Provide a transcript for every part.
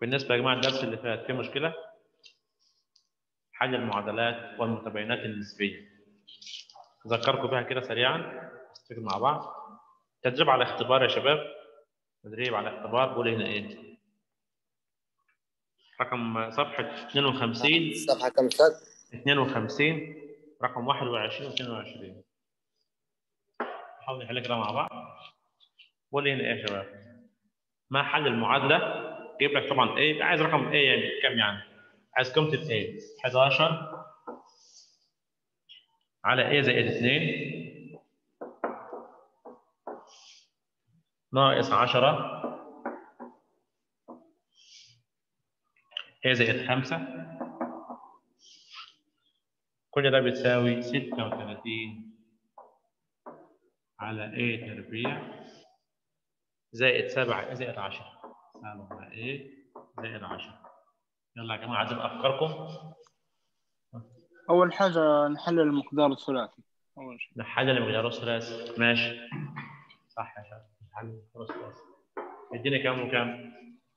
بالنسبة يا جماعة الدرس اللي فات في مشكلة حل المعادلات والمتباينات النسبية أذكركم بها كده سريعا نفتكر مع بعض تدريب على اختبار يا شباب تدريب على اختبار بقول هنا ايه رقم صفحة 52 صفحة كم أستاذ؟ 52 رقم 21 و 22 نحاول نحل كده مع بعض قول هنا ايه يا شباب ما حل المعادلة جيب لك طبعا ايه عايز رقم ايه يعني كام يعني عايز قيمة ايه 11 على ايه زائد 2 ناقص 10 ايه زائد 5 كل ده بتساوي 36 على ايه تربيع زائد 7 ايه زائد 10 سبعة ايه زائد 10 يلا يا جماعه عايزين افكاركم أول حاجة نحلل المقدار الثلاثي أول شيء نحلل المقدار الثلاثي ماشي صح يا شباب نحلل المقدار الثلاثي اديني كام وكام؟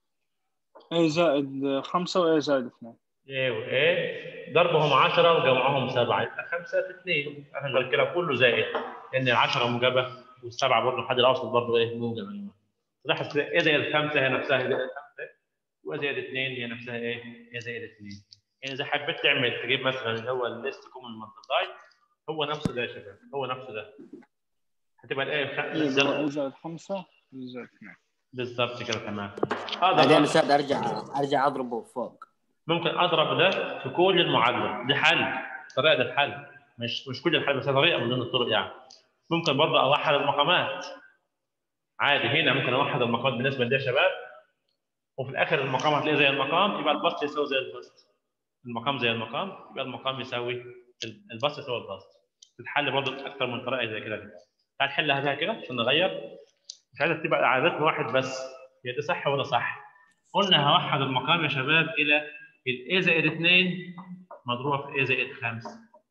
A زائد خمسة و A زائد اثنين ايه وايه ضربهم 10 وجمعهم 7 يبقى 5 في 2 احنا الكلام كله زائد لان ال 10 موجبه والسبعه برضه الحد الاوسط برضه ايه موجبه يا جماعه لاحظ كده ايه زائد 5 هي نفسها هي زائد 5 وزائد 2 هي نفسها ايه؟ هي زائد 2 يعني اذا حبيت تعمل تجيب مثلا اللي هو الليست كومن مالتبلاي هو نفسه ده يا شباب هو نفسه ده هتبقى الايه يبقى الخ- A زائد خمسة و زائد اثنين بالظبط كده تمام بعدين هذا أستاذ أرجع أرجع أضربه فوق ممكن اضرب ده في كل المعادله دي حل طريقه الحل مش مش كل الحل بس طريقه من ضمن الطرق يعني ممكن برضه اوحد المقامات عادي هنا ممكن اوحد المقامات بالنسبه لدي يا شباب وفي الاخر المقام هتلاقيه زي المقام يبقى البسط يساوي زي البسط المقام زي المقام يبقى المقام يساوي البسط يساوي البسط تتحل برضه اكثر من طريقه زي كده تعال نحلها بها كده عشان نغير مش عايزك تبقى عادتنا واحد بس هي ده صح ولا صح قلنا هوحد المقام يا شباب الى ال a زائد 2 مضروبه في a زائد 5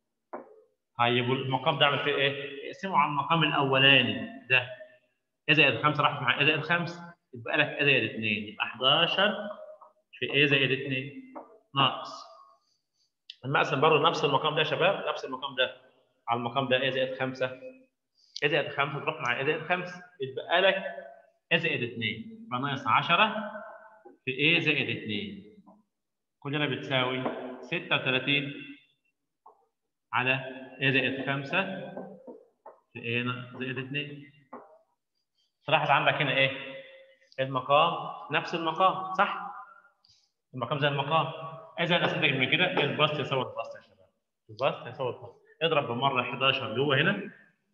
طيب المقام ده اعمل فيه ايه؟ اقسمه على المقام الاولاني ده a زائد 5 راح مع a زائد 5 يبقى لك a زائد 2 يبقى 11 في a زائد 2 ناقص لما اقسم برضه نفس المقام ده يا شباب نفس المقام ده على المقام ده a زائد 5 a زائد 5 تروح مع a زائد 5 يتبقى لك a زائد 2 يبقى ناقص 10 في a زائد 2 كلنا بتساوي 36 على a زائد 5 في a زائد 2 طلعت عندك هنا ايه؟ المقام نفس المقام صح؟ المقام زي المقام اذا نستنتج من كده البسط يساوي البسط يا شباب البسط يساوي البسط اضرب بمره 11 جوه هنا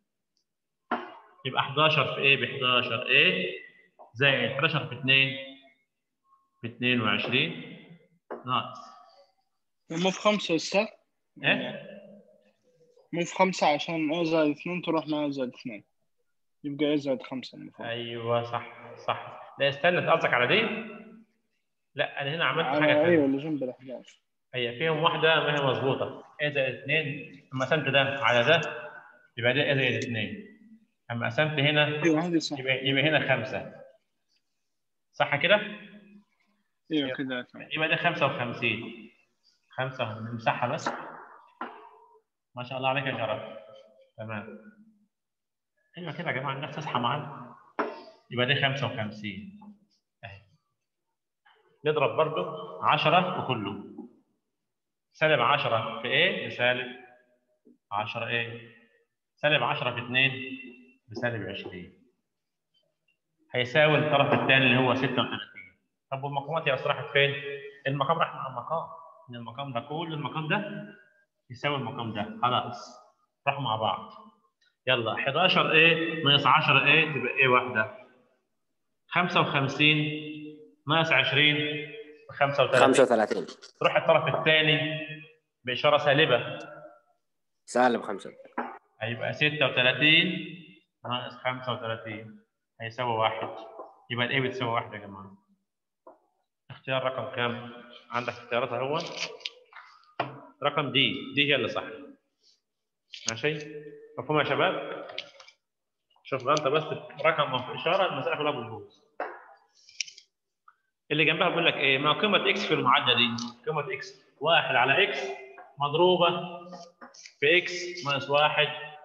يبقى 11 في a ب 11 a زائد 11 في 2 ب 22 ناقص مو في خمسة أستاذ ايه؟ مو في خمسة عشان A زائد اثنين تروح مع A زائد اثنين يبقى A زائد خمسة المفروض ايوه صح صح لا استنى انت قصدك على دي؟ لا انا هنا عملت حاجه على ثانيه أيوة اللي جنب ال 11 هي فيهم واحده ما هي مظبوطه a زائد 2 اما قسمت ده على ده يبقى ده a زائد 2 اما قسمت هنا أيوة هذه صح يبقى, يبقى هنا 5 صح كده؟ أيوة كذا تمام يبقى ده 55 5 نمسحها بس ما شاء الله عليك يا شرف تمام ايوه كده يا جماعه الناس تصحى معانا يبقى ده 55 اهي نضرب برضو 10 وكله سالب 10 في ايه بسالب 10 ايه سالب 10 في 2 بسالب 20 هيساوي الطرف الثاني اللي هو 36 طب والمقامات يا راحت فين؟ المقام راح مع المقام ان المقام ده كل المقام ده يساوي المقام ده خلاص راحوا مع بعض يلا 11 ايه ناقص 10 ايه تبقى ايه واحده 55 ناقص 20 ب 35 35 تروح الطرف الثاني باشاره سالبه سالب خمسة هيبقى 36 ناقص 35 هيساوي واحد يبقى الايه بتساوي واحد يا جماعه اختيار رقم كام؟ عندك اختيارات اهو رقم دي دي هي اللي صح ماشي مفهوم يا شباب؟ شوف غلطه بس رقم او في اشاره المساله كلها بتبوظ اللي جنبها بيقول لك ايه ما قيمه اكس في المعادله دي قيمه اكس واحد على اكس مضروبه في اكس ناقص واحد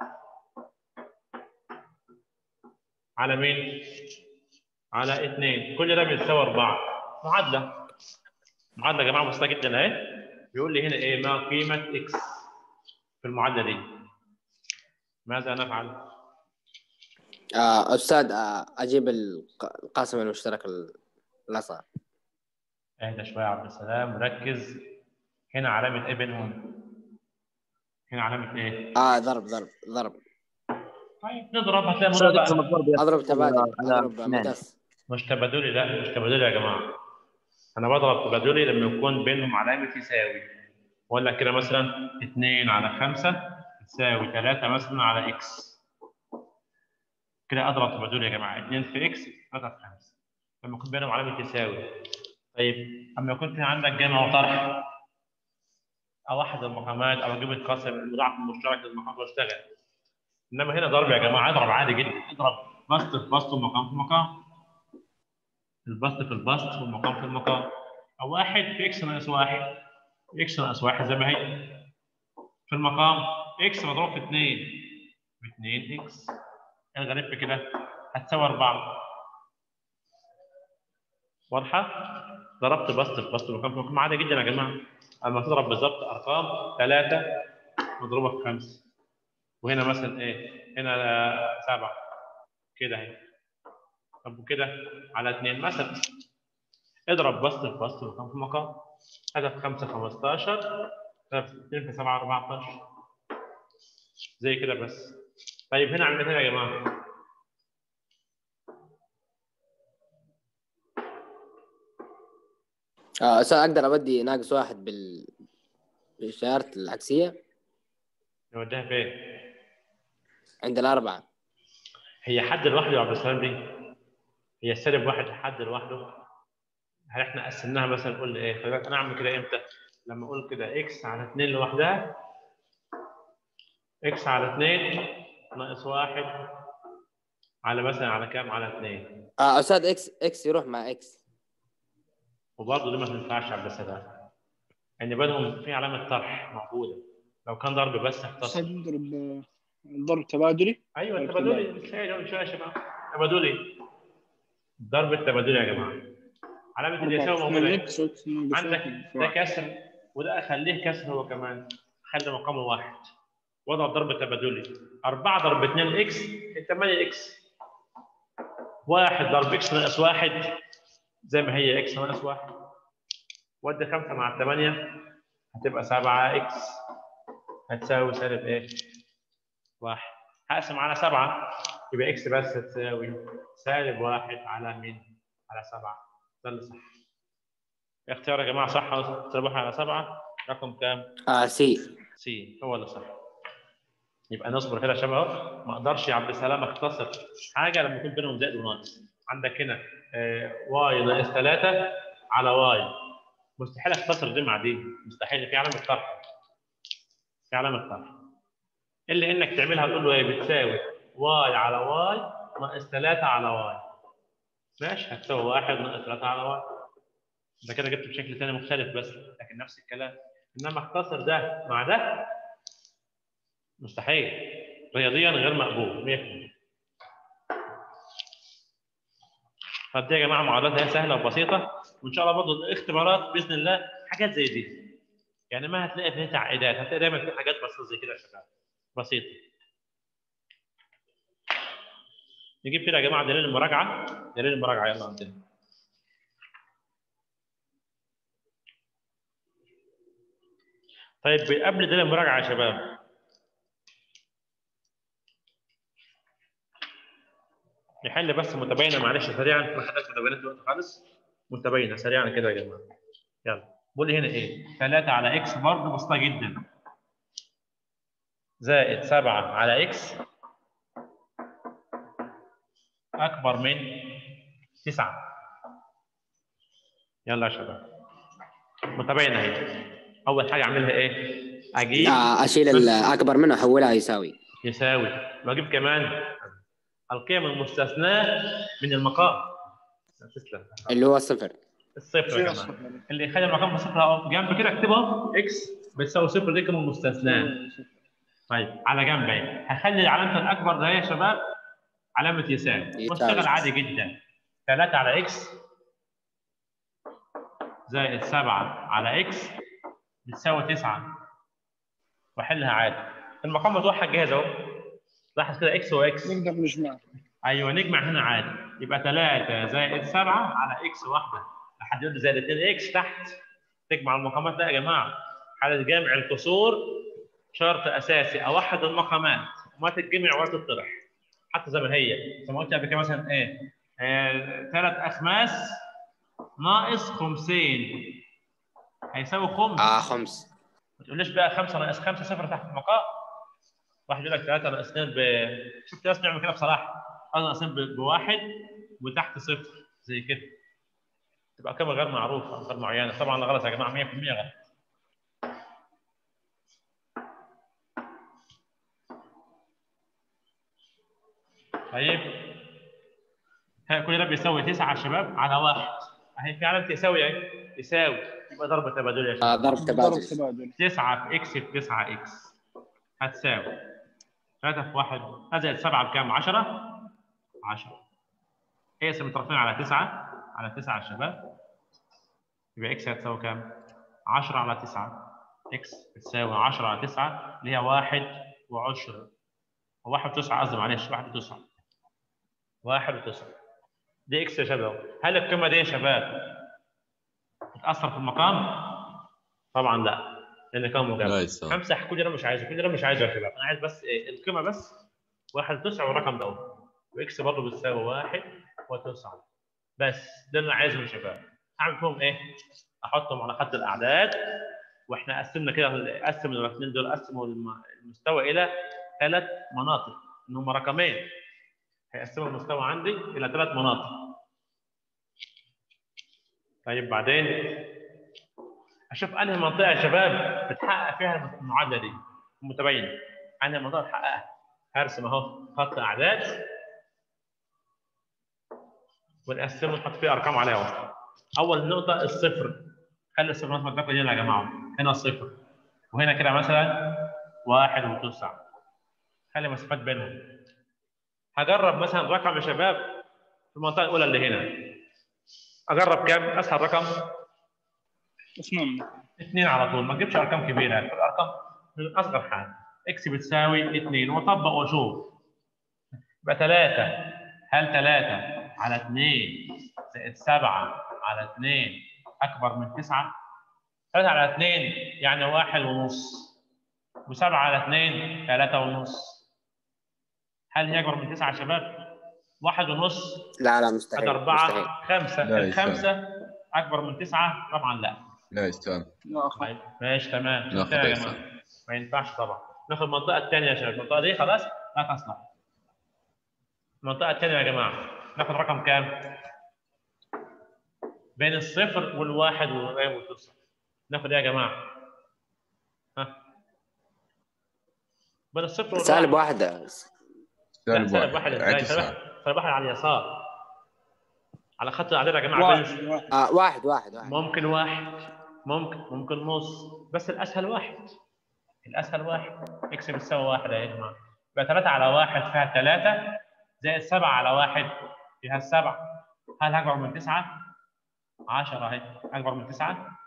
على مين؟ على اثنين كل ده بيساوي اربعه معادله معادله يا جماعه بسيطه جدا اهي بيقول لي هنا ايه ما قيمه اكس في المعادله دي ماذا نفعل؟ آه استاذ آه اجيب الق- القاسم المشترك ال- الاصغر اهدى شويه يا عبد السلام ركز هنا علامه ايه بينهم؟ هنا علامه ايه؟ اه ضرب ضرب ضرب طيب نضرب هتلاقي استاذ مربع اقسم الضرب يا اضرب تبادل على اضرب اثنين. مقص مش تبادلي لا مش تبادلي يا جماعه انا بضرب تبادلي لما يكون بينهم علامه يساوي ولا كده مثلا 2 على 5 تساوي 3 مثلا على اكس كده اضرب تبادلي يا جماعه 2 في اكس 3 في 5 لما يكون بينهم علامه يساوي طيب اما يكون في عندك جمع وطرح او احد المقامات او اجيب القاسم المضاعف المشترك للمقام واشتغل انما هنا ضرب يا جماعه اضرب عادي جدا اضرب بسط في بسط ومقام في مقام البسط في البسط والمقام في المقام او واحد في اكس ناقص واحد اكس ناقص واحد زي ما هي في المقام اكس مضروب في 2 ب 2 اكس الغريب في كده هتساوي 4 واضحه ضربت بسط في بسط ومقام في مقام عادي جدا يا جماعه اما تضرب بالظبط ارقام 3 مضروبه في 5 وهنا مثلا ايه هنا 7 كده اهي طب وكده على 2 مثلا اضرب بسط في بسط ومقام في مقام هذا في 5 15 هذا في 2 في 7 14 زي كده بس طيب هنا عملت ايه يا جماعه؟ آه استاذ اقدر اودي ناقص واحد بال بالاشارة العكسية نوديها فين؟ عند الأربعة هي حد لوحده يا عبد السلام دي هي سالب واحد حد لوحده هل احنا قسمناها مثلا نقول ايه خلي بالك انا اعمل كده امتى لما اقول كده اكس على 2 لوحدها اكس على 2 ناقص واحد على مثلا على كام على 2 آه استاذ اكس اكس يروح مع اكس وبرضه دي ما تنفعش يا عبد السلام ان بينهم في علامه طرح موجوده لو كان ضرب بس استاذ اختصر نضرب ضرب تبادلي ايوه طيب، التبادلي مش هي مش يا شباب تبادلي ضرب التبادلي يا جماعه علامه اليساوي موجوده هنا. اكس واكس ناقص عندك واحد في ده واحد. كسر وده اخليه كسر هو كمان خلي مقامه واحد وضع ضرب تبادلي 4 ضرب 2 اكس 8 اكس واحد ضرب اكس ناقص واحد زي ما هي اكس ناقص واحد ودي 5 مع 8 هتبقى 7 اكس هتساوي سالب ايه؟ واحد هقسم على 7 يبقى اكس بس هتساوي سالب واحد على مين؟ على 7 ده اللي صح اختيار يا جماعه صح سالب واحد على 7 رقم كام؟ آه سي سي هو اللي صح يبقى نصبر كده يا شباب اهو ما اقدرش يا عبد السلام اختصر حاجه لما يكون بينهم زائد وناقص عندك هنا آه واي ناقص 3 على واي مستحيل اختصر دي مع دي مستحيل في علامه طرح في علامه طرح الا انك تعملها تقول له ايه بتساوي واي على واي ناقص 3 على واي ماشي هتساوي 1 ناقص 3 على واي ده كده جبت بشكل ثاني مختلف بس لكن نفس الكلام انما اختصر ده مع ده مستحيل رياضيا غير مقبول 100% فدي يا جماعه معادلاتها سهله وبسيطه وان شاء الله برضه الاختبارات باذن الله حاجات زي دي يعني ما هتلاقي فيها تعقيدات هتلاقي دايما في حاجات بسيطه زي كده يا شباب بسيطه نجيب كده يا جماعه دليل المراجعه دليل المراجعه يلا عندنا طيب قبل دليل المراجعه يا شباب نحل بس متباينه معلش سريعا ما حدش متباينات دلوقتي خالص متباينه سريعا كده يا جماعه يلا بقول لي هنا ايه 3 على اكس برضه بسيطه جدا زائد 7 على اكس اكبر من 9 يلا يا شباب متباينه اهي اول حاجه اعملها ايه اجيب آه اشيل الاكبر منه احولها يساوي يساوي واجيب كمان القيم المستثناه من المقام تسلم اللي هو صفر الصفر يا فيها جماعه صفر اللي يخلي المقام بصفر اهو جنب كده اكتبه اهو اكس بتساوي صفر دي كلمه مستثناه طيب على جنب اهي هخلي العلامه الاكبر ده يا شباب علامه يساوي يساوي. واشتغل عادي جدا 3 على اكس زائد 7 على اكس بتساوي 9 واحلها عادي المقام متوحد جاهز اهو لاحظ كده اكس واكس نقدر نجمع ايوه نجمع هنا عادي يبقى 3 زائد 7 على اكس واحده لحد يقول لي زائد 2 اكس تحت تجمع المقامات لا يا جماعه حاله جمع الكسور شرط اساسي اوحد المقامات وما تتجمع ولا تطرح حتى زي ما هي زي ما قلت قبل كده مثلا ايه ثلاث اخماس ناقص خمسين هيساوي خمس اه خمس ما تقوليش بقى 5 ناقص 5 صفر تحت المقام واحد يقول لك 3 ناقص 2 ب شفت ناس بيعمل كده بصراحه 3 ناقص 2 ب- بواحد وتحت صفر زي كده تبقى كلمه غير معروفه غير معينه طبعا ده غلط يا جماعه 100% غلط طيب ها كل ده بيساوي 9 يا شباب على واحد اهي في علامه يساوي اهي يساوي يبقى ضرب تبادل يا شباب آه ضرب ضرب تبادل تبادل 9 في اكس في 9 اكس هتساوي 3 في 1 ازائد 7 بكام؟ 10 10 اقسم الطرفين على 9 على 9 يا شباب يبقى اكس هتساوي كام؟ 10 على 9 اكس بتساوي 10 على 9 اللي هي 1 و10 1 و9 قصدي معلش 1 و9 1 و9 دي اكس يا شباب هل القيمه دي يا شباب تتاثر في المقام؟ طبعا لا لان كان مجرد لا يساوي همسح كل اللي انا مش عايزه كل اللي انا مش عايزه يا شباب انا عايز بس ايه القيمه بس واحد تسعة والرقم ده اهو. واكس برضه بتساوي واحد وتسعة بس ده اللي انا عايزه يا شباب هعمل فيهم ايه؟ احطهم على خط الاعداد واحنا قسمنا كده قسم الاثنين دول قسموا الم- المستوى الى ثلاث مناطق ان هم رقمين هيقسموا المستوى عندي الى ثلاث مناطق طيب بعدين اشوف انهي منطقه يا شباب بتحقق فيها المعادله دي متباينه انهي منطقه تحققها هرسم اهو خط اعداد ونقسمه نحط فيه ارقام عليها اهو اول نقطه الصفر خلي الصفر نسمع الدقه هنا يا جماعه هنا الصفر وهنا كده مثلا واحد وتسعة خلي مسافات بينهم هجرب مثلا رقم يا شباب في المنطقه الاولى اللي هنا اجرب كام اسهل رقم اثنين اثنين على طول ما تجيبش ارقام كبيره الارقام من اصغر حاجه اكس بتساوي اثنين وطبق وشوف يبقى ثلاثة هل ثلاثة على اثنين زائد سبعة على اثنين أكبر من تسعة؟ ثلاثة على اثنين يعني واحد ونص وسبعة على اثنين ثلاثة ونص هل هي أكبر من تسعة يا شباب؟ واحد ونص لا لا هذا مستحيل أربعة مستحيل خمسة لا يساوي. الخمسة أكبر من تسعة؟ طبعا لا لا يستاهل لا أخذ طيب ماشي تمام ناخذ شفتها يا أيسر. جماعه ما ينفعش طبعا ناخذ المنطقه الثانيه يا شباب المنطقه دي خلاص لا تصلح المنطقه الثانيه يا جماعه ناخذ رقم كام بين الصفر والواحد والواحد والتسعة ناخذ ايه يا جماعه ها بين الصفر والواحد سالب واحدة لا، سالب سالب واحد واحد ازاي عكس سالب سالب. سالب واحد على اليسار على خط الاعداد يا جماعه بين واحد واحد آه واحد واحد واحد ممكن واحد ممكن ممكن نص بس الاسهل واحد الاسهل واحد اكس بتساوي واحد اهي يا جماعه يبقى 3 على واحد فيها 3 زائد 7 على واحد فيها 7 هل اكبر من 9 10 اهي اكبر من 9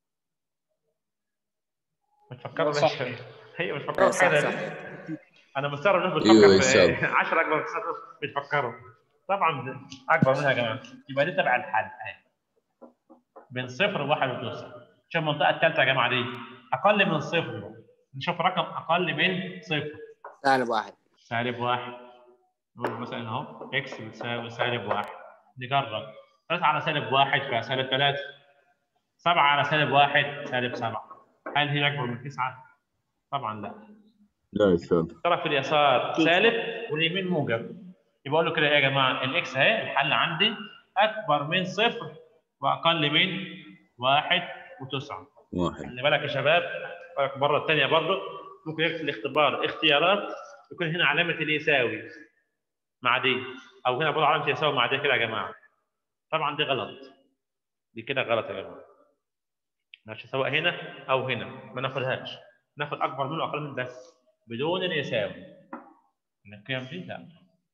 بتفكروا صح. ليش هي بتفكروا في صح حاجه صح انا مستغرب انهم أيوة بتفكر يساوي. في 10 اكبر من 9 بتفكروا طبعا اكبر منها يا جماعه يبقى دي تبع الحل اهي بين صفر وواحد وتسعة شوف المنطقه الثالثه يا جماعه دي اقل من صفر نشوف رقم اقل من صفر سالب واحد سالب واحد نقول مثلا اهو اكس بتساوي سالب واحد نجرب 3 على سالب واحد فيها سالب 3 7 على سالب واحد سالب 7 هل هي اكبر من 9 طبعا لا لا يستاهل الطرف اليسار سالب واليمين موجب يبقى اقول له كده ايه يا جماعه الاكس اهي الحل عندي اكبر من صفر واقل من واحد وتسعه واحد خلي بالك يا شباب بالك مره الثانيه برضه ممكن يكتب الاختبار اختيارات يكون هنا علامه اللي يساوي مع دي او هنا برضه علامه يساوي مع دي كده يا جماعه طبعا دي غلط دي كده غلط يا جماعه ماشي سواء هنا او هنا ما ناخدهاش ناخد اكبر منه واقل منه بس بدون ان يساوي من القيم دي لا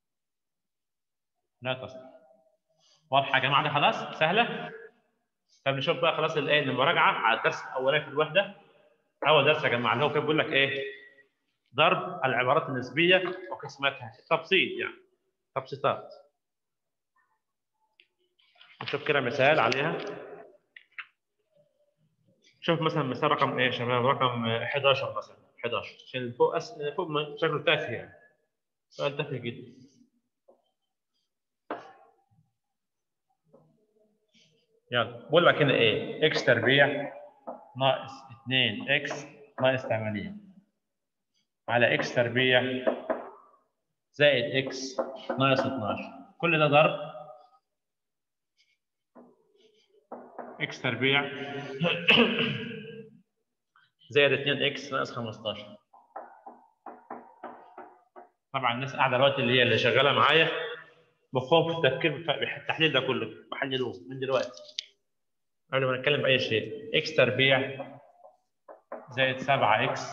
لا تصل واضحه يا جماعه دي خلاص سهله طب نشوف بقى خلاص الايه المراجعه على الدرس الاولاني في الوحده اول درس يا جماعه اللي هو كان بيقول لك ايه ضرب العبارات النسبيه وقسمتها تبسيط يعني تبسيطات نشوف كده مثال عليها شوف مثلا مثال رقم ايه يا شباب رقم 11 مثلا 11 عشان اللي فوق أس... اللي فوق ما- شكله تافه يعني سؤال تافه جدا يلا بقول لك هنا ايه اكس تربيع ناقص 2 اكس ناقص 80 على اكس تربيع زائد اكس ناقص 12 كل ده ضرب اكس تربيع زائد 2 اكس ناقص 15 طبعا الناس قاعده دلوقتي اللي هي اللي شغاله معايا مخهم في التفكير في التحليل ده كله بحللوه من دلوقتي قبل ما نتكلم باي شيء اكس تربيع زائد 7 اكس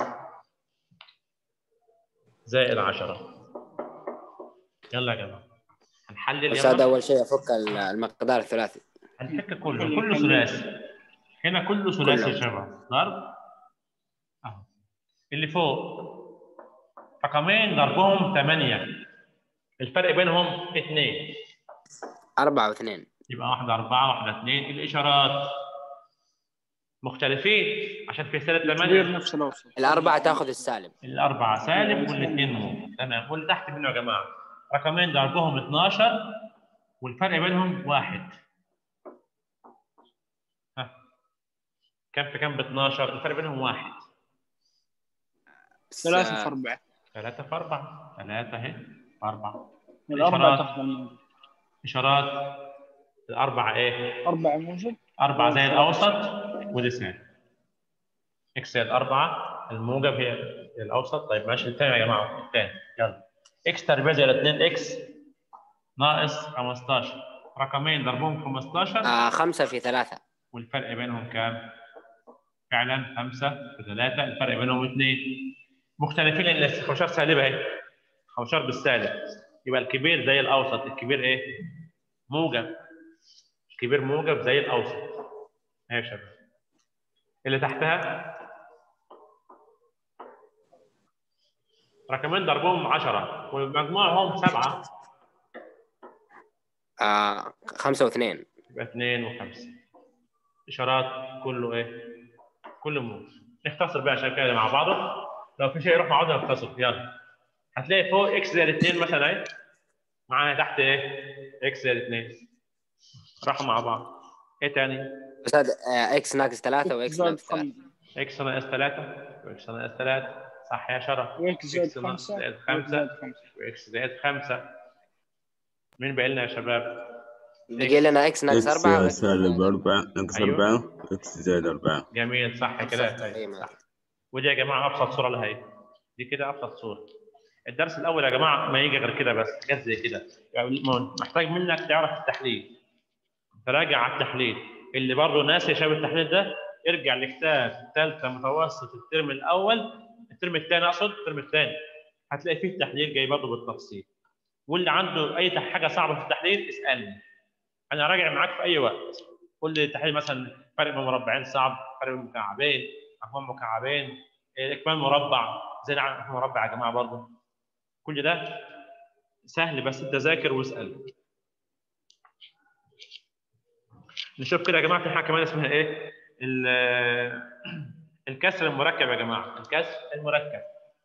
زائد 10 يلا يا جماعه هنحلل استاذ يلا اول شيء افك ال- المقدار الثلاثي هنحك كله كله ثلاثي هنا كله ثلاثي يا كله. شباب ضرب اهو اللي فوق رقمين ضربهم 8 الفرق بينهم 2 أربعة واثنين يبقى واحدة أربعة واحدة اثنين الإشارات مختلفين عشان في سالب كبير 8 نفس الاوسط الأربعة تاخذ السالب الأربعة سالب والاثنين موجب تمام واللي تحت منه يا جماعة رقمين ضربهم 12 والفرق بينهم واحد ها كم في كم ب 12 الفرق بينهم واحد ثلاثة في أربعة ثلاثة في أربعة ثلاثة أهي في أربعة الأربعة الإشارات. تاخذ الموجب إشارات الأربعة إيه؟ أربعة موجب أربعة زائد أوسط ودي سالب إكس زائد أربعة الموجب هي الأوسط طيب ماشي الثاني يا جماعة الثاني يلا إكس تربيع زائد 2 إكس ناقص 15 رقمين ضربهم 15 آه خمسة في ثلاثة والفرق بينهم كام؟ فعلا خمسة في ثلاثة الفرق بينهم اثنين مختلفين لأن الخمسات سالبة أهي خمسات بالسالب يبقى الكبير زي الأوسط الكبير إيه؟ موجب الكبير موجب زي الأوسط أهي يا شباب اللي تحتها رقمين ضربهم 10 ومجموعهم سبعة آه خمسة واثنين يبقى 2 و5 اشارات كله ايه؟ كله موجب نختصر بقى عشان كده مع بعضه لو في شيء يروح مع بعضه نختصر يلا هتلاقي فوق اكس زائد 2 مثلا اهي معاها تحت ايه؟ اكس زائد 2 راحوا مع بعض ايه تاني؟ أستاذ آه إكس ناقص ثلاثة وإكس زائد ناقص ثلاثة خمسة اكس ناقص 3 واكس ناقص 3 صح يا شرف وإكس زائد إكس ناقص خمسة زائد وإكس خمسة زائد خمسة واكس زائد 5 مين باقي لنا يا شباب؟ بقي لنا إكس ناقص إكس أربعة وإكس سالب أربعة ناقص أيوه. أربعة إكس زائد أربعة جميل صح كده صح، أيوة، أيوة. صح ودي يا جماعه ابسط صوره لها اهي دي كده ابسط صوره الدرس الاول يا جماعه ما يجي غير كده بس حاجات زي كده يعني محتاج منك تعرف التحليل تراجع على التحليل اللي برضه ناسي شاف التحليل ده ارجع لكتاب ثالثه متوسط الترم الاول الترم الثاني اقصد الترم الثاني هتلاقي فيه التحليل جاي برضه بالتفصيل واللي عنده اي حاجه صعبه في التحليل اسالني انا راجع معاك في اي وقت قول لي التحليل مثلا فرق بين مربعين صعب فرق بين مكعبين مفهوم مكعبين اكمال مربع زي نعرف مربع يا جماعه برضه كل ده سهل بس انت ذاكر واسال نشوف كده يا جماعه في حاجه كمان اسمها ايه ال- الكسر المركب يا جماعه الكسر المركب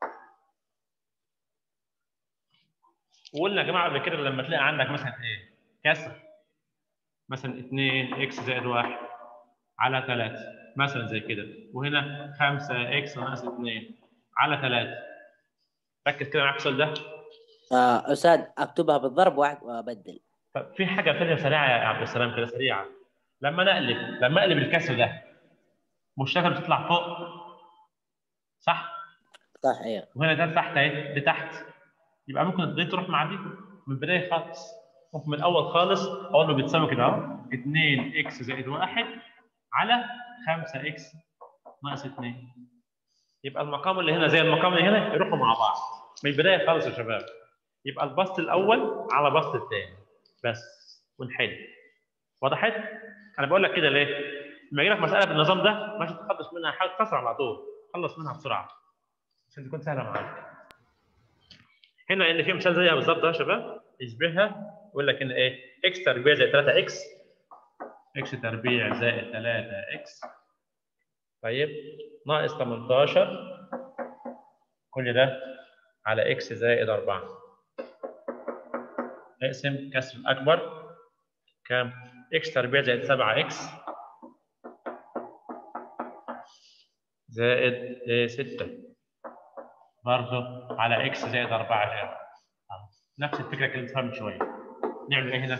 وقلنا يا جماعه قبل كده لما تلاقي عندك مثلا ايه كسر مثلا 2 اكس زائد 1 على 3 مثلا زي كده وهنا 5 اكس ناقص 2 على 3 ركز كده معاك السؤال ده آه استاذ اكتبها بالضرب وأع- وابدل طب في حاجه ثانيه سريعه يا عبد السلام كده سريعه لما نقلب لما اقلب الكسر ده مش شكل بتطلع فوق صح صح ايوه وهنا ده تحت اهي دي تحت يبقى ممكن دي تروح مع دي من البدايه خالص ممكن من الاول خالص اقول له بتساوي كده اهو 2 اكس زائد 1 على 5 اكس ناقص 2 يبقى المقام اللي هنا زي المقام اللي هنا يروحوا مع بعض من البدايه خالص يا شباب يبقى البسط الاول على بسط الثاني بس ونحل وضحت؟ انا بقول لك كده ليه؟ لما يجي لك مساله بالنظام ده مش تخلص منها حاجه تكسر على طول خلص منها بسرعه عشان تكون سهله معاك هنا ان في مثال زيها بالظبط ده يا شباب يشبهها يقول لك ان ايه اكس تربيع زائد 3 اكس اكس تربيع زائد 3 اكس طيب ناقص 18 كل ده على اكس زائد 4 اقسم كسر الاكبر كام اكس تربيع زائد 7 اكس زائد إيه 6 برضه على اكس زائد 4 غير نفس الفكره اللي فيها من شويه نعمل ايه هنا؟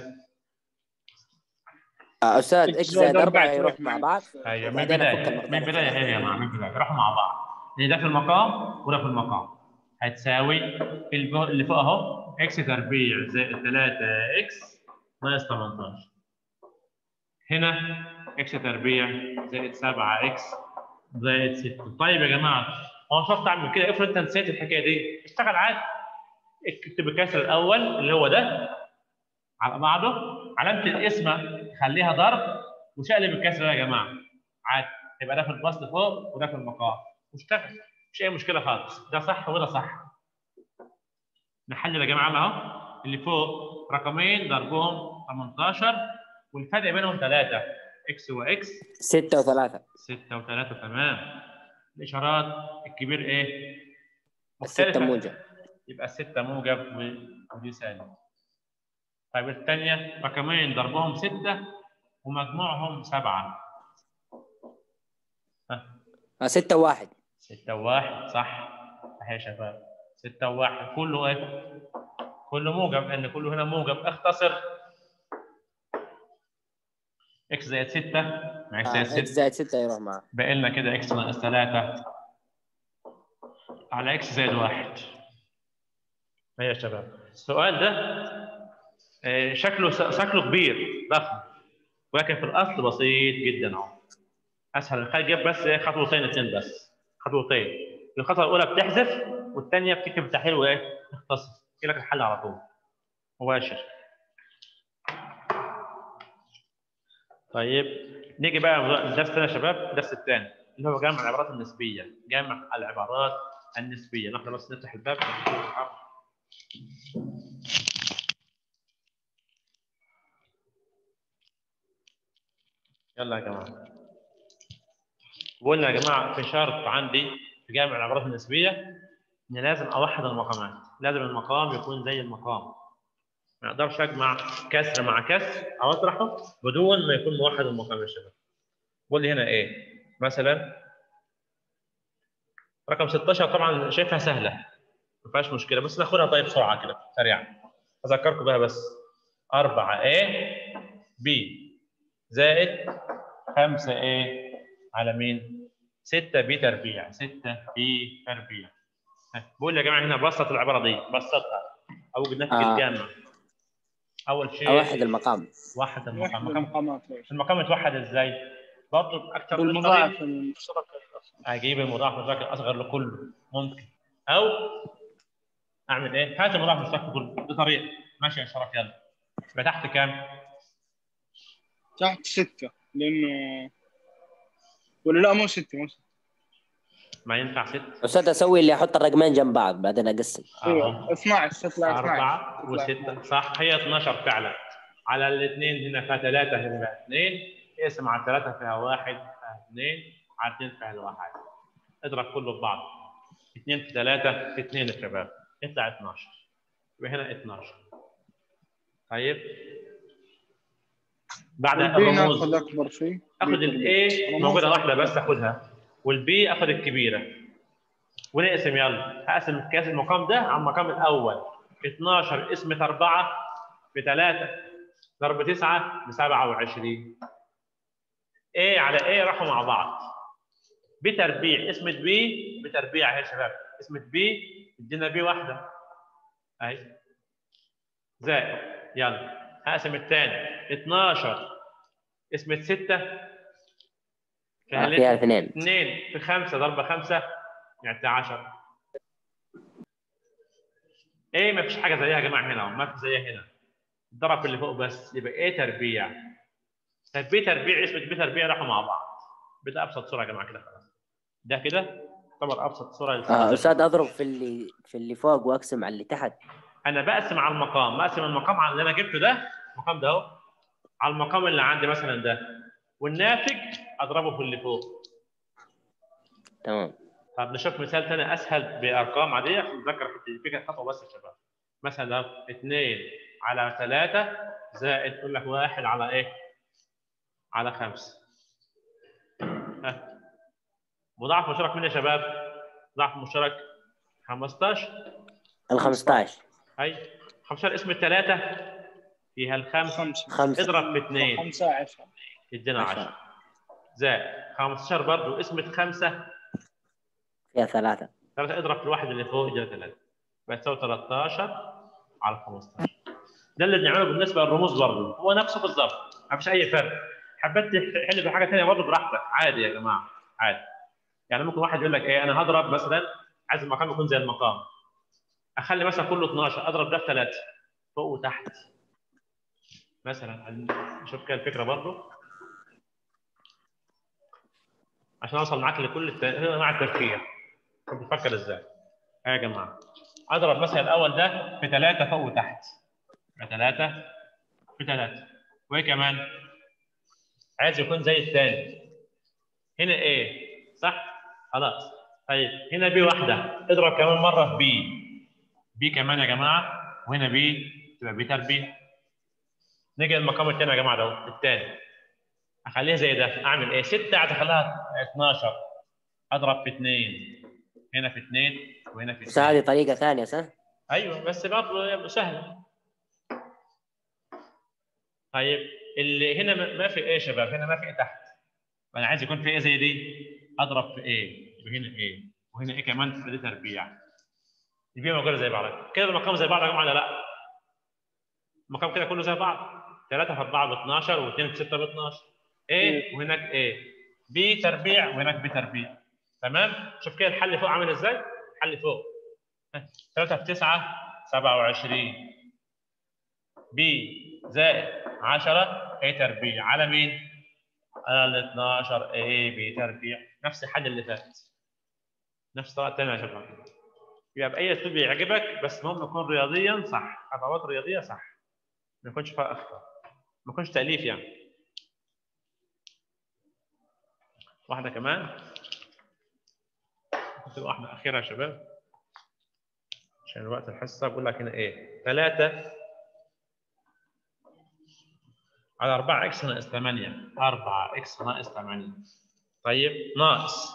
آه، استاذ إكس اكس زائد زائد أربعة 4 يروح يروح مع مع- بعض ايوه من وبعدين أفك البدايه المقدار من البدايه هي يا جماعه من البدايه راحوا مع بعض يعني ده في المقام وده في المقام هتساوي الب- اللي فوق اهو اكس تربيع زائد 3 اكس ناقص 18 هنا اكس تربيع زائد 7 اكس زائد 6 طيب يا جماعه هو شرط اعمل كده افرض انت نسيت الحكايه دي اشتغل عادي اكتب الكسر الاول اللي هو ده على بعضه علامه القسمه خليها ضرب وشقلب الكسر ده يا جماعه عادي يبقى ده في البسط فوق وده في المقام واشتغل مش اي مشكله خالص ده صح وده صح نحلل يا جماعه اهو اللي فوق رقمين ضربهم 18 والفرق بينهم 3 اكس واكس 6 و3 6 و3 تمام الاشارات الكبير ايه؟ الستة مختلفة. موجب يبقى 6 موجب و- ودي سالب طيب الثانيه رقمين ضربهم 6 ومجموعهم 7 6 و1 ستة وواحد صح صح يا شباب ستة وواحد كله ايه؟ كله موجب لأن كله هنا موجب اختصر اكس زائد ستة مع اكس زائد اكس ستة زائد 6 يروح معه باقي لنا كده اكس ناقص ثلاثة على اكس زائد واحد ايه يا شباب السؤال ده آه، شكله شكله كبير ضخم ولكن في الاصل بسيط جدا اهو اسهل الخارج جاب بس إيه، خطوتين اثنين بس خطوتين الخطوه الاولى بتحذف والثانيه بتكتب تحليل وايه تختصر يجي لك الحل على طول مباشر طيب نيجي بقى الدرس الثاني يا شباب الدرس الثاني اللي هو جمع العبارات النسبيه جمع العبارات النسبيه نحن بس نفتح الباب يلا يا جماعه قلنا يا جماعه في شرط عندي في جامع العبارات النسبيه ان لازم اوحد المقامات لازم المقام يكون زي المقام ما اقدرش اجمع كسر مع كسر او اطرحه بدون ما يكون موحد المقام يا شباب قول لي هنا ايه مثلا رقم 16 طبعا شايفها سهله ما فيهاش مشكله بس ناخدها طيب بسرعه كده سريعا اذكركم بها بس 4 A B زائد 5 A على مين؟ 6 بي تربيع 6 بي تربيع ها، بقول يا جماعه هنا بسط العباره دي بسطها اوجد ناتج آه. الجامع اول شيء اوحد المقام وحد المقام واحد مقام المقامات ليش؟ المقام يتوحد ازاي؟ برضه اكثر من بالمضاعف طريقة. المشترك الأصلي. اجيب المضاعف المشترك الاصغر لكله ممكن او اعمل ايه؟ هات المضاعف المشترك لكله دي طريقه ماشي يا شرف يلا يبقى تحت كام؟ تحت ستة لأنه ولا لا مو ستة مو ستة ما ينفع ست استاذ اسوي اللي احط الرقمين جنب بعض بعدين اقسم ايوه 12 تطلع 12 أربعة تطلع وستة صح هي 12 فعلا على الاثنين هنا فيها ثلاثة هنا فيها اثنين اقسم على ثلاثة فيها واحد فيها اثنين على اثنين فيها الواحد اضرب كله ببعض اثنين في ثلاثة في اثنين يا شباب يطلع 12 يبقى هنا 12 طيب بعد والبي ناخذ الرموز أكبر شيء اخذ الاي موجودة واحدة بس اخذها والبي اخذ الكبيرة ونقسم يلا هقسم الكاس المقام ده على المقام الاول 12 قسمة 4 ب 3 ضرب 9 ب 27 A على A راحوا مع بعض بتربيع اسمة B بتربيع اهي يا شباب اسمة B ادينا B واحدة اهي زائد يلا هقسم الثاني 12 قسمة 6 آه، فيها اثنين 2 في 5 ضرب 5 يعني 10 ايه ما فيش حاجه زيها يا جماعه هنا ما في زيها هنا الضرب اللي فوق بس يبقى ايه تربيع طب بي تربيع اسمه بي تربيع راحوا مع بعض بده ابسط صوره يا جماعه كده خلاص ده كده يعتبر ابسط صوره آه للفرق. استاذ اضرب في اللي في اللي فوق واقسم على اللي تحت انا بقسم على المقام بقسم المقام على اللي انا جبته ده المقام ده اهو على المقام اللي عندي مثلا ده والناتج اضربه في اللي فوق تمام طب نشوف مثال ثاني اسهل بارقام عاديه عشان نتذكر الحته دي فكره خطوه بس يا شباب مثلا ده 2 على 3 زائد يقول لك 1 على ايه؟ على 5 ها مضاعف مشترك مين يا شباب؟ مضاعف مشترك 15 ال 15 اي 15 اسم الثلاثه فيها الخمسه خمسة خمسة اضرب في 2 خمسة عشرة يدينا عشرة. 10 زائد 15 برضه اسم خمسه فيها ثلاثة ثلاثة اضرب في الواحد اللي فوق يجي ثلاثة بتساوي 13 على 15 ده اللي بنعمله بالنسبة للرموز برضه هو نفسه بالظبط ما فيش أي فرق حبيت تحل بحاجة ثانية برضه براحتك عادي يا جماعة عادي يعني ممكن واحد يقول لك إيه أنا هضرب مثلا عايز المقام يكون زي المقام أخلي مثلا كله 12 أضرب ده في ثلاثة فوق وتحت مثلا شوف كده الفكرة برضه عشان اوصل معاك لكل الت... مع التفكير طب بتفكر ازاي؟ ها يا جماعه اضرب مثلا الاول ده في ثلاثه فوق وتحت يبقى ثلاثه في ثلاثه وايه كمان؟ عايز يكون زي الثاني هنا ايه؟ صح؟ خلاص طيب هنا بي واحده اضرب كمان مره في بي بي كمان يا جماعه وهنا بي تبقى بي تربيع نيجي للمقام الثاني يا جماعه ده الثاني اخليها زي ده اعمل ايه 6 عايز اخليها 12 اضرب في 2 هنا في 2 وهنا في بس 2 هذه طريقة ثانية صح؟ ايوه بس برضه سهله طيب اللي هنا ما ما في ايه يا شباب هنا ما في ايه تحت فانا عايز يكون في ايه زي دي اضرب في ايه وهنا ايه وهنا ايه كمان في دي تربيع يبقى موجوده زي بعض كده المقام زي بعض يا جماعه ولا لا المقام كده كله زي بعض 3 في 4 ب 12 و2 في 6 ب 12 ايه وهناك ايه بي تربيع وهناك بي تربيع تمام شوف كده الحل فوق عامل ازاي الحل فوق 3 في 9 27 بي زائد 10 اي تربيع على مين؟ على ال 12 اي بي تربيع نفس الحل اللي فات نفس الطريقه الثانيه يا شباب يبقى باي اسلوب يعجبك بس المهم يكون رياضيا صح خطوات رياضيه صح ما يكونش فيها اخطاء ما يكونش تاليف يعني واحده كمان تبقى واحده اخيره يا شباب عشان وقت الحصه بقول لك هنا ايه 3 على 4 اكس ناقص 8 4 اكس ناقص 8 طيب ناقص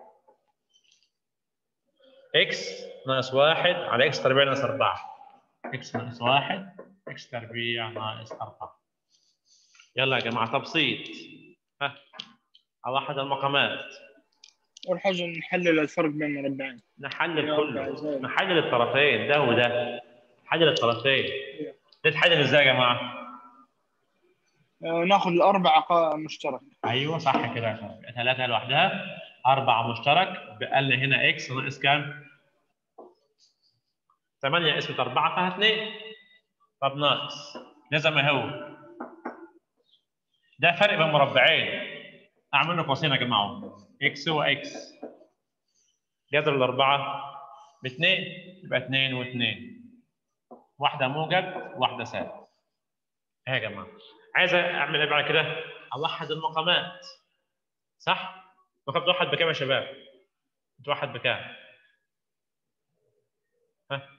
اكس ناقص 1 على اكس تربيع ناقص 4 اكس ناقص 1 اكس تربيع ناقص 4 يلا يا جماعه تبسيط ها على احد المقامات أول حاجة نحلل الفرق بين المربعين نحلل يا كله رب عزيز. نحلل الطرفين ده وده نحلل الطرفين تتحلل ازاي يا جماعه؟ آه، ناخذ الأربعة قا- مشترك ايوه صح كده يا شباب ثلاثة لوحدها أربعة مشترك بقى لنا هنا إكس ناقص كام؟ 8 قسمة 4 فيها 2 طب ناقص ده زي ما هو ده فرق بين مربعين أعمل له قوسين يا جماعة إكس وإكس جذر الأربعة باثنين يبقى 2 و2 واحدة موجب واحدة سالب اهي يا جماعة عايز اعمل ايه بعد كده؟ اوحد المقامات صح؟ مقام توحد بكام يا شباب؟ توحد بكام؟ ها؟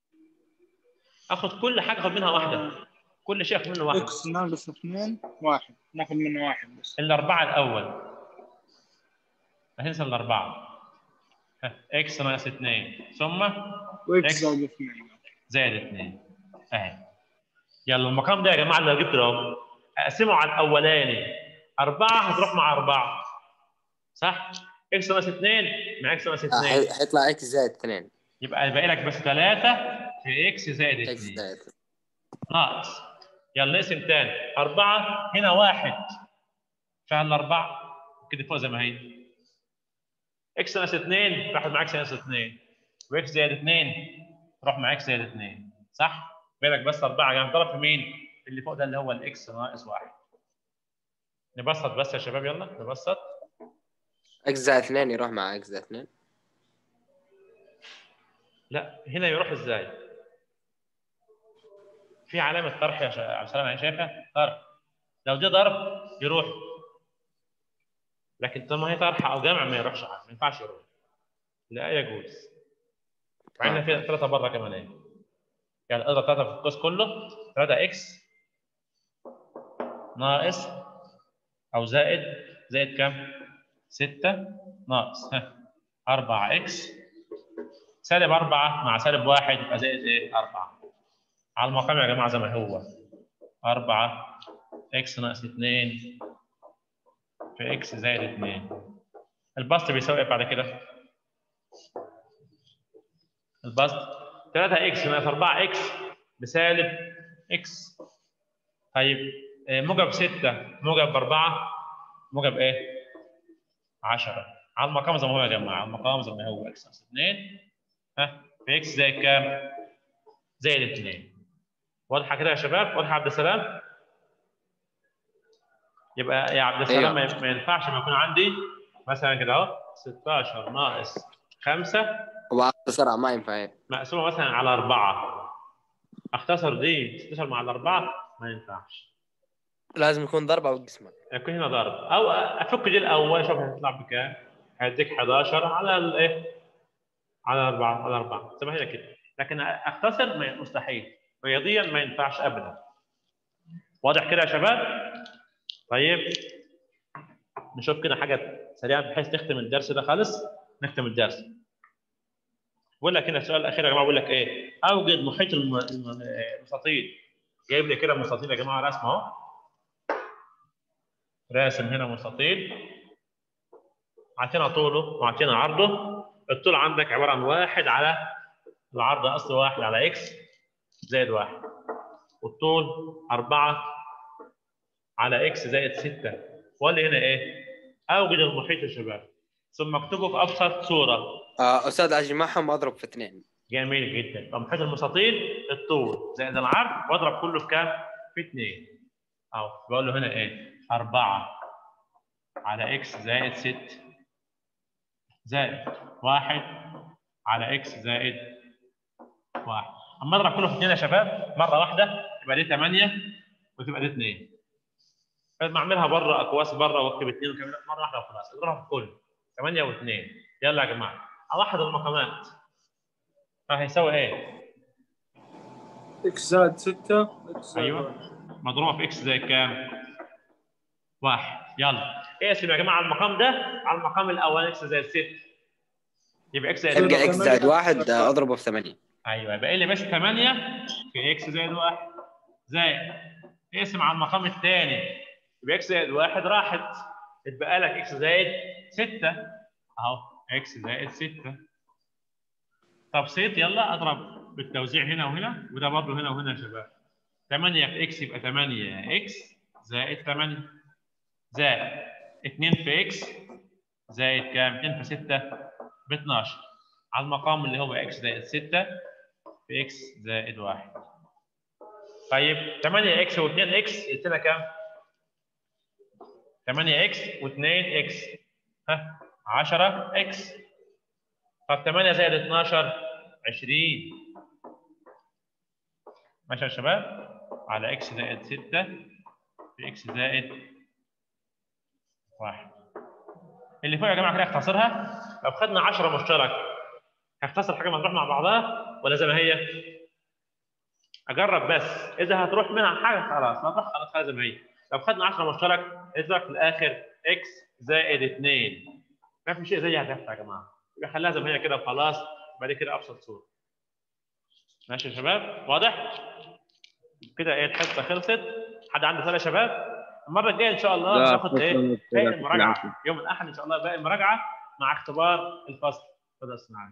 اخذ كل حاجه اخذ منها واحده كل شيء اخذ منه واحده إكس ناقص اثنين واحد ناخذ منه واحد بس الاربعه الاول لا تنسى الاربعه ها، اكس ناقص اثنين ثم وإكس إكس. زائد اثنين زائد اثنين اهي يلا المقام ده يا جماعه اللي جبته اهو اقسمه على الاولاني أربعة هتروح مع أربعة صح؟ إكس ناقص اثنين مع إكس ناقص آه، اثنين حي- حيطلع اكس زائد اثنين يبقى باقي لك بس ثلاثة في إكس زائد اكس اثنين زائد ناقص يلا نقسم تاني أربعة هنا واحد فعلا أربعة كده فوق زي ما هي اكس ناقص 2 راحت مع اكس ناقص 2 واكس زائد 2 تروح مع اكس زائد 2 صح؟ بالك بس 4 يعني ضرب في مين؟ اللي فوق ده اللي هو الاكس ناقص 1 نبسط بس يا شباب يلا نبسط اكس زائد اثنين يروح مع اكس زائد اثنين لا هنا يروح ازاي؟ في علامة طرح يا شا- عبد السلام يعني شايفها؟ طرح لو دي ضرب يروح لكن طالما هي طرح او جمع ما يروحش ما ينفعش يروح لا يجوز مع ان في ثلاثة بره كمان ايه يعني اضرب ثلاثة في القوس كله 3 اكس ناقص او زائد زائد كام؟ 6 ناقص ها 4 اكس سالب 4 مع سالب 1 يبقى زائد ايه؟ 4 على المقام يا جماعه زي ما هو 4 اكس ناقص 2 في اكس زائد 2 البسط بيساوي ايه بعد كده؟ البسط 3 اكس ناقص 4 اكس بسالب اكس طيب آه، موجب 6 موجب 4 موجب ايه؟ 10 على المقام زي ما هو يا جماعه على المقام زي ما هو اكس ناقص 2 ها في اكس زائد كام؟ زائد 2 واضحه كده يا شباب؟ واضحه يا عبد السلام؟ يبقى يا عبد السلام أيوة. ما ما ينفعش ما يكون عندي مثلا كده اهو 16 ناقص 5 وبسرعة ما ينفع إيه. مقسومه مثلا على 4 اختصر دي 16 مع الاربعه ما ينفعش لازم يكون ضرب او قسمة يكون هنا ضرب او افك دي الاول شوف هتطلع بكام هيديك 11 على الايه على 4 على 4 زي ما هي كده لكن اختصر ما مستحيل رياضيا ما ينفعش ابدا واضح كده يا شباب طيب نشوف كده حاجه سريعه بحيث نختم الدرس ده خالص نختم الدرس بقول لك هنا السؤال الاخير يا جماعه بقول لك ايه اوجد محيط الم- الم- المستطيل جايب لي كده مستطيل يا جماعه رسمه اهو راسم هنا مستطيل عطينا طوله وعطينا عرضه الطول عندك عباره عن واحد على العرض اصل واحد على اكس زائد واحد والطول أربعة على اكس زائد ستة ولا هنا ايه؟ اوجد المحيط يا شباب ثم اكتبه في ابسط صوره آه استاذ اجمعهم واضرب في اثنين جميل جدا يبقى محيط المستطيل الطول زائد العرض واضرب كله في كام؟ في 2 اهو بقول له هنا ايه؟ 4 على اكس زائد 6 زائد 1 على اكس زائد 1 اما اضرب كله في 2 يا شباب مره واحده يبقى دي 8 وتبقى دي 2 لازم اعملها بره اقواس بره واكتب 2 وكمان مره واحده وخلاص اضربها في كله 8 و2 يلا يا جماعه اوحد المقامات فهيساوي ايه؟ اكس زائد 6 اكس زائد أيوة. واحد. مضروبه في اكس زي كام؟ واحد يلا اقسم يا جماعه على المقام ده على المقام الاول اكس زائد 6 يبقى اكس زائد يبقى تلقى اكس ثمانية. زائد واحد آه، اضربه في ثمانية ايوه يبقى لي بس 8 في اكس زائد 1 زائد اقسم على المقام الثاني يبقى اكس زائد 1 راحت اتبقى لك اكس زائد 6 اهو اكس زائد 6 تبسيط يلا اضرب بالتوزيع هنا وهنا وده برضه هنا وهنا يا شباب 8 في اكس يبقى 8 اكس زائد 8 زائد 2 في اكس زائد كام؟ 2 في 6 ب 12 على المقام اللي هو اكس زائد 6 في اكس زائد 1 طيب 8 اكس و2 اكس يدينا كام؟ 8 اكس و2 اكس ها 10 اكس طب 8 زائد 12 20 ماشي يا شباب على اكس زائد 6 في اكس زائد 1 اللي فوق يا جماعه كده اختصرها لو خدنا 10 مشترك هيختصر حاجه ما تروح مع بعضها ولا زي ما هي؟ اجرب بس اذا هتروح منها حاجه خلاص ما تروح خلاص خلاص زي ما هي لو خدنا 10 مشترك يطلع في الاخر اكس زائد 2 ما في شيء زيها هتفتح يا جماعه يبقى خليها زي ما هي كده وخلاص بعد كده ابسط صوره ماشي يا شباب واضح؟ كده ايه الحصه خلصت حد عنده سؤال يا شباب؟ المره الجايه ان شاء الله لا، هناخد ايه؟ شكراً باقي لك. المراجعه يوم الاحد ان شاء الله باقي المراجعه مع اختبار الفصل اتفضل اسمعني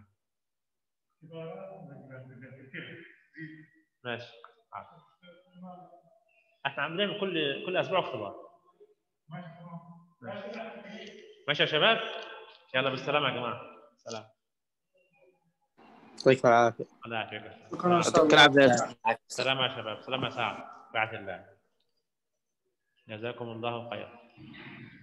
ماشي احنا عاملين كل كل اسبوع اختبار ماشي يا شباب يلا بالسلامه يا جماعه سلام يعطيكم العافيه الله يعافيك شكرا يعطيك العافيه سلام يا شباب سلام يا سعد بعد الله جزاكم الله خيرا